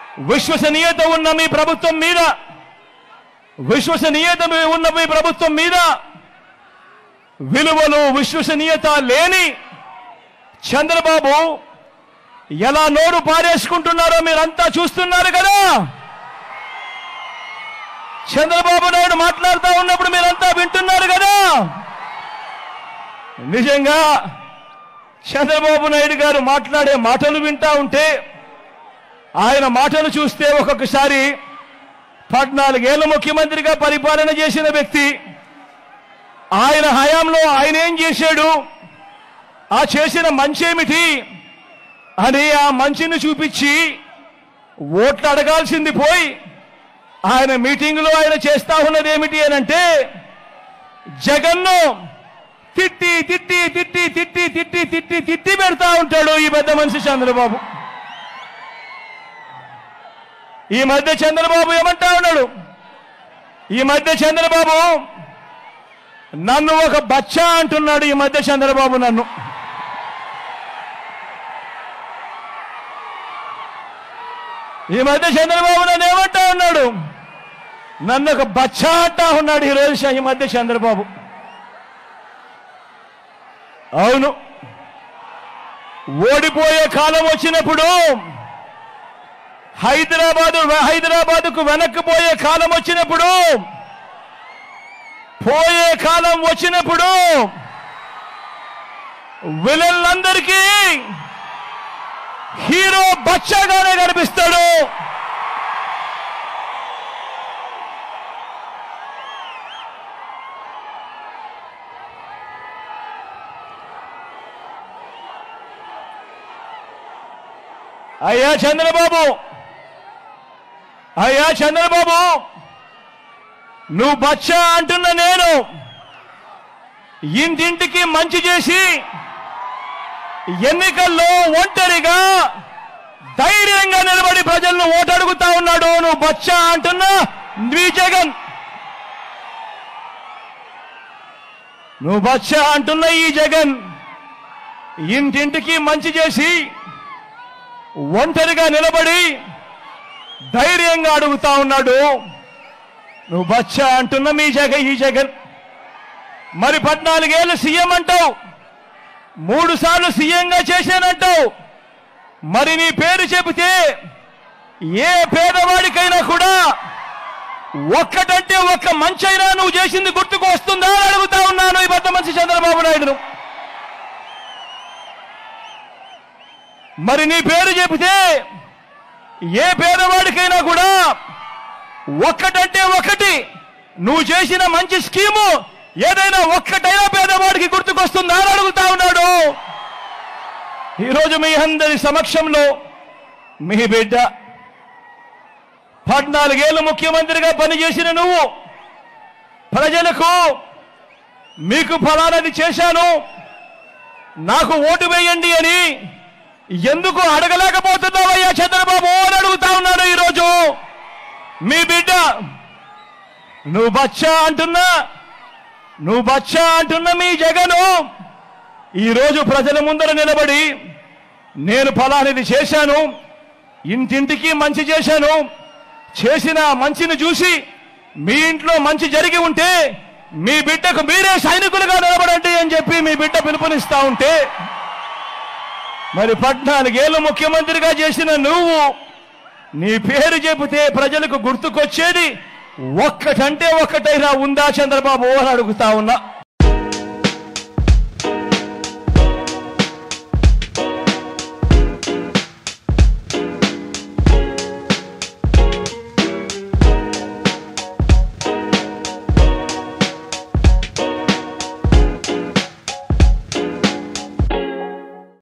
విశ్వసనీయత ఉన్న మీ ప్రభుత్వం మీద విశ్వసనీయత ఉన్న మీ ప్రభుత్వం మీద విలువలు విశ్వసనీయత లేని చంద్రబాబు ఎలా నోరు పారేసుకుంటున్నారో మీరంతా చూస్తున్నారు కదా చంద్రబాబు నాయుడు మాట్లాడుతూ ఉన్నప్పుడు మీరంతా వింటున్నారు కదా నిజంగా చంద్రబాబు నాయుడు గారు మాట్లాడే మాటలు వింటా ఉంటే ఆయన మాటలు చూస్తే ఒక్కొక్కసారి పద్నాలుగేళ్ల ముఖ్యమంత్రిగా పరిపాలన చేసిన వ్యక్తి ఆయన హయాంలో ఆయన ఏం చేశాడు ఆ చేసిన మంచి ఏమిటి అని ఆ మంచిని చూపించి ఓట్లు అడగాల్సింది పోయి ఆయన మీటింగ్లో ఆయన చేస్తా ఉన్నది ఏమిటి అని అంటే జగన్ను తిట్టి తిట్టి తిట్టి తిట్టి తిట్టి తిట్టి తిట్టి పెడతా ఉంటాడు ఈ పెద్ద మనిషి చంద్రబాబు ఈ మధ్య చంద్రబాబు ఏమంటా ఉన్నాడు ఈ మధ్య చంద్రబాబు నన్ను ఒక బచ్చా అంటున్నాడు ఈ మధ్య చంద్రబాబు నన్ను ఈ మధ్య చంద్రబాబు నన్ను ఏమంటా ఉన్నాడు నన్ను ఒక బచ్చా అంటా ఉన్నాడు ఈ రోజు ఈ మధ్య చంద్రబాబు అవును ఓడిపోయే కాలం వచ్చినప్పుడు హైదరాబాదు హైదరాబాదుకు వెనక్కి పోయే కాలం వచ్చినప్పుడు పోయే కాలం వచ్చినప్పుడు విలన్లందరికీ హీరో బచ్చాగానే కనిపిస్తాడు అయ్యా చంద్రబాబు అయ్యా చంద్రబాబు నువ్వు బచ్చా అంటున్న నేను ఇంటింటికి మంచి చేసి ఎన్నికల్లో ఒంటరిగా ధైర్యంగా నిలబడి ప్రజలను ఓటడుగుతా ఉన్నాడు నువ్వు బచ్చా అంటున్నా నీ జగన్ నువ్వు బచ్చా అంటున్న ఈ జగన్ ఇంటింటికి మంచి చేసి ఒంటరిగా నిలబడి ధైర్యంగా అడుగుతా ఉన్నాడు నువ్వు బచ్చా అంటున్న మీ జగన్ ఈ జగన్ మరి పద్నాలుగేళ్ళు సీఎం అంటావు మూడు సార్లు సీఎంగా చేశానంటావు మరి నీ పేరు చెబితే ఏ పేదవాడికైనా కూడా ఒక్కటంటే ఒక్క మంచైనా నువ్వు చేసింది గుర్తుకు వస్తుందా అని అడుగుతా ఉన్నాను ఈ పెద్ద మనిషి చంద్రబాబు నాయుడును మరి నీ పేరు చెబితే ఏ పేదవాడికైనా కూడా ఒక్కటంటే ఒక్కటి నువ్వు చేసిన మంచి స్కీము ఏదైనా ఒక్కటైనా పేదవాడికి గుర్తుకొస్తుందా అని అడుగుతా ఉన్నాడు ఈరోజు మీ అందరి సమక్షంలో మీ బిడ్డ పద్నాలుగేళ్ళు ముఖ్యమంత్రిగా పనిచేసిన నువ్వు ప్రజలకు మీకు ఫలానది చేశాను నాకు ఓటు వేయండి అని ఎందుకు అడగలేకపోతున్నావయ్యా చంద్రబాబు అని అడుగుతా ఉన్నాడు ఈరోజు మీ బిడ్డ నువ్వు బచ్చా అంటున్నా నువ్వు బచ్చా అంటున్న మీ జగను ఈరోజు ప్రజల ముందర నిలబడి నేను ఫలానిది చేశాను ఇంటింటికి మంచి చేశాను చేసిన మంచిని చూసి మీ ఇంట్లో మంచి జరిగి ఉంటే మీ బిడ్డకు మీరే సైనికులుగా నిలబడండి అని చెప్పి మీ బిడ్డ పిలుపునిస్తా ఉంటే మరి పద్నాలుగేళ్ళు ముఖ్యమంత్రిగా చేసిన నువ్వు నీ పేరు చెబితే ప్రజలకు గుర్తుకొచ్చేది ఒక్కటంటే ఒక్కటైనా ఉందా చంద్రబాబు అని అడుగుతా ఉన్నా